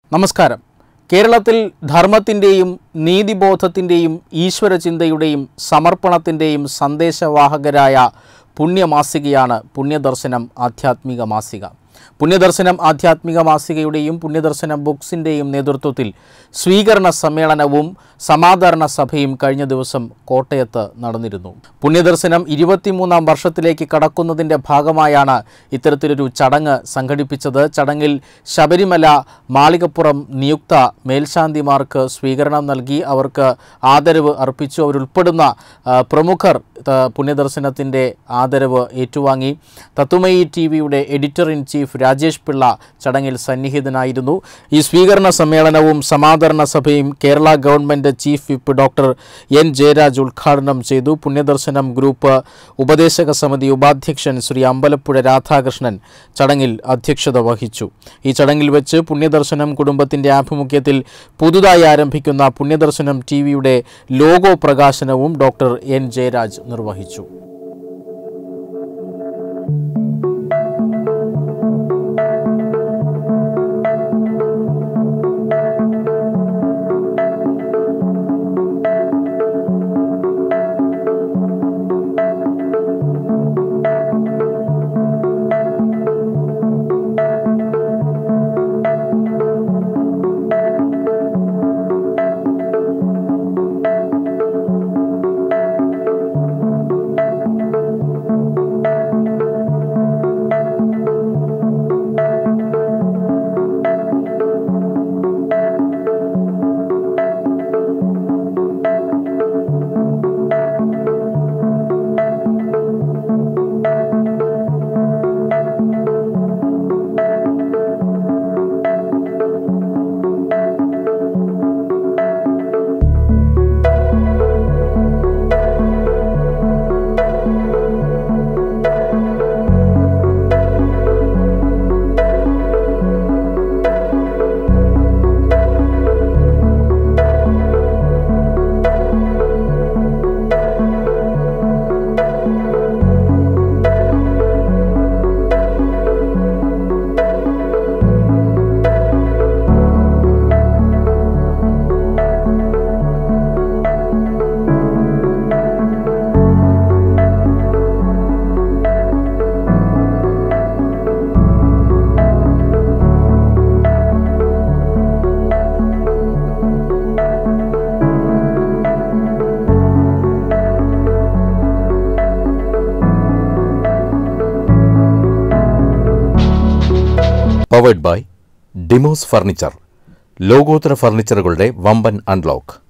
നമസ്കാരം കേരളത്തിൽ ധർമ്മത്തിൻ്റെയും നീതിബോധത്തിൻ്റെയും ഈശ്വരചിന്തയുടെയും സമർപ്പണത്തിൻ്റെയും സന്ദേശവാഹകരായ പുണ്യമാസികയാണ് പുണ്യദർശനം ആധ്യാത്മിക മാസിക പുണ്യദർശനം ആധ്യാത്മിക മാസികയുടെയും പുണ്യദർശനം ബുക്സിൻ്റെയും നേതൃത്വത്തിൽ സ്വീകരണ സമ്മേളനവും സമാദരണ സഭയും കഴിഞ്ഞ ദിവസം കോട്ടയത്ത് നടന്നിരുന്നു പുണ്യദർശനം ഇരുപത്തിമൂന്നാം വർഷത്തിലേക്ക് കടക്കുന്നതിൻ്റെ ഭാഗമായാണ് ഇത്തരത്തിലൊരു ചടങ്ങ് സംഘടിപ്പിച്ചത് ചടങ്ങിൽ ശബരിമല മാളികപ്പുറം നിയുക്ത മേൽശാന്തിമാർക്ക് സ്വീകരണം നൽകി അവർക്ക് ആദരവ് അർപ്പിച്ചു അവരുൾപ്പെടുന്ന ആ, പ്രമുഖർ ത- പുണ്യദർശനത്തിൻ്റെ ആദരവ് ഏറ്റുവാങ്ങി തത്തുമയി ടി വിയുടെ editor in chief Rajesh Pillai ചടങ്ങിൽ സന്നിഹിതനായിരുന്നു ഈ സ്വീകരണ സമ്മേളനവും സമാദരണ സഭയും Kerala government chief whip doctor N Jayaraj ഉദ്ഘാടനം ചെയ്തു പുണ്യദർശനം ഗ്രൂപ്പ് ഉപദേശക സമിതി ഉപാധ്യക്ഷൻ ശ്രീ അമ്പലപ്പുഴ രാധാകൃഷ്ണൻ ചടങ്ങിൽ അധ്യക്ഷത വഹിച്ചു ഈ ചടങ്ങിൽ വെച്ച് പുണ്യദർശനം കുടുംബത്തിൻ്റെ ആഭിമുഖ്യത്തിൽ പുതുതായി ആരംഭിക്കുന്ന പുണ്യദർശനം ടി വിയുടെ ലോഗോ പ്രകാശനവും ഡോക്ടർ എൻ ജയരാജ് നിർവഹിച്ചു പവേഡ് ബൈ ഡിമോസ് ഫർണിച്ചർ ലോകോത്തര ഫർണിച്ചറുകളുടെ വമ്പൻ അൺലോക്ക്